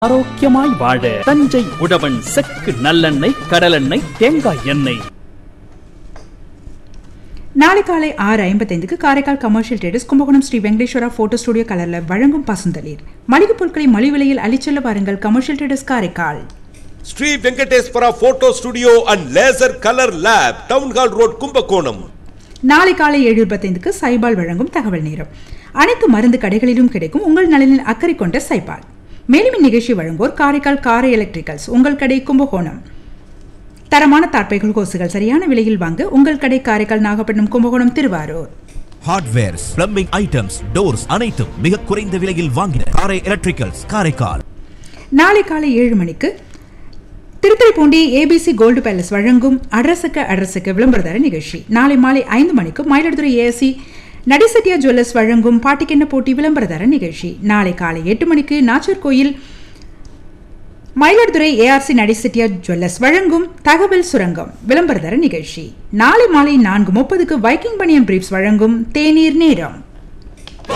ஆரோக்கியமாய் வாழ தஞ்சை உழவன் செக்கு நல்லெண்ணெய் கடலெண்ணெய் தேங்காய் எண்ணெய் நாளை காலை ஆறு ஐம்பத்தைந்துக்கு Karaikal commercial traders Kumbakonam Sri Venkateswara photo studio கலர்ல வழங்கும் பசுந்தளிர் மளிகை பொருட்களை மலிவு விலையில் அளிச்செல்ல வாருங்கள் commercial traders Karaikal Sri Venkateswara photo studio and laser colour lab town hall road Kumbakonam நாளை காலை ஏழு இருபத்தைந்துக்கு சைபால் வழங்கும் தகவல் நேரம் அனைத்து மருந்து கடைகளிலும் கிடைக்கும் உங்கள் நலனில் அக்கறை கொண்ட சைபால் மேலும் இந்நிகழ்ச்சி வழங்குவோர் காரைக்கால் காரை எலக்ட்ரிக்கல்ஸ் உங்கள் கடை கும்பகோணம் தரமான தார்ப்பைகள் கோசுகள் சரியான விலையில் வாங்க உங்கள் கடை Karaikal Nagapattinam Kumbakonam Thiruvarur hardwares plumbing items doors அனைத்தும் மிக குறைந்த விலையில் வாங்கின காரை எலக்ட்ரிக்கல்ஸ் காரைக்கால் நாளை காலை ஏழு மணிக்கு திருத்துறைப்பூண்டி ஏபிசி கோல்டு பேலஸ் வழங்கும் அட்ரஸுக்கு அட்ரஸுக்கு விளம்பரதார நிகழ்ச்சி நாளை மாலை ஐந்து மணிக்கு மயிலாடுதுறை ஏஎஸ்சி நடிசட்டியா ஜுவல்லர்ஸ் வழங்கும் பாட்டிக்கென்ன போட்டி விளம்பரதார நிகழ்ச்சி நாளை காலை எட்டு மணிக்கு நாச்சர் கோயில் மயிலாடுதுறை ஏஆர்சி நடிசட்டியா ஜுவல்லர்ஸ் வழங்கும் தகவல் சுரங்கம் விளம்பரதார நிகழ்ச்சி நாளை மாலை நான்கு முப்பதுக்கு வைக்கிங் பனியன் பிரீப்ஸ் வழங்கும் தேநீர் நேரம்